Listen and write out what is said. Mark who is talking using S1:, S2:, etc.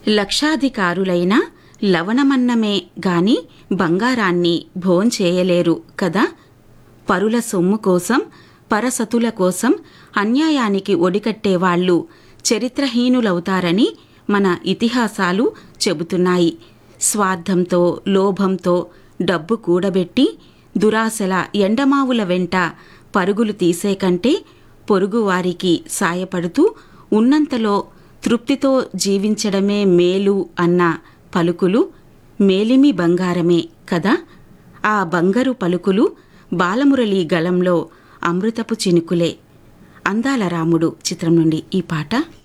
S1: లక్షాధికారులైన లవణమన్నమే గాని బంగారాన్ని భోంచేయలేరు కదా పరుల సొమ్ము కోసం పరసతుల కోసం అన్యాయానికి ఒడికట్టేవాళ్లు చరిత్రహీనులవుతారని మన ఇతిహాసాలు చెబుతున్నాయి స్వార్థంతో లోభంతో డబ్బు కూడబెట్టి దురాశల ఎండమావుల వెంట పరుగులు తీసే కంటే పొరుగువారికి సాయపడుతూ ఉన్నంతలో తృప్తితో జీవించడమే మేలు అన్న పలుకులు మేలిమి బంగారమే కదా ఆ బంగారు పలుకులు బాలమురళి గళంలో అమృతపు చినుకులే అందాల రాముడు చిత్రం నుండి ఈ పాట